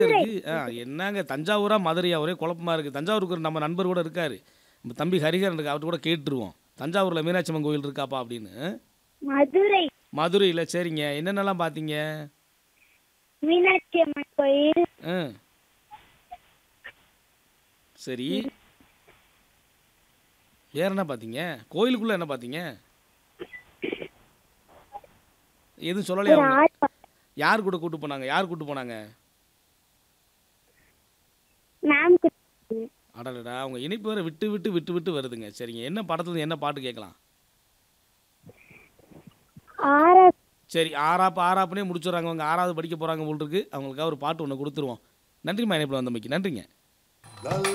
இருக்கு ஆ என்னங்க தஞ்சாவூரா மதுரையா ஒரே குழப்பமா இருக்கு தஞ்சாவூருக்கு ஒரு நம்ம நண்பர் கூட இருக்காரு நம்ம தம்பி ஹரிஹரன் இருக்கு அவர்கிட்ட கூட கேட்டுருவோம் தஞ்சாவூர்ல மீனாட்சி அம்மன் கோயில் இருக்காப்பா அப்படின்னு மதுரை மதுரையில் சரிங்க என்னென்னலாம் பார்த்தீங்க மீனாட்சி அம்மன் கோயில் ஆ சரி வேற என்ன பார்த்தீங்க கோயிலுக்குள்ள என்ன பார்த்தீங்க எதுவும் சொல்லலையா ஒரு அவங்க? ஆறு பா- யார் கூட கூட்டு போனாங்க யார் கூட்டு போனாங்க மேம் கு- அடடடா அவங்க இணைப்பு வேற விட்டு விட்டு விட்டு விட்டு வருதுங்க சரிங்க என்ன படத்துல இருந்து என்ன பாட்டு கேட்கலாம் ஆறா சரி ஆறாப்பு ஆறாப்புனே முடிச்சுடுறாங்க அவங்க ஆறாவது படிக்க போகிறாங்க போல் இருக்கு அவங்களுக்காக ஒரு பாட்டு ஒன்று கொடுத்துருவோம் நன்றிம்மா இணைப்பில் வந்தமைக்கு நன்றிங்க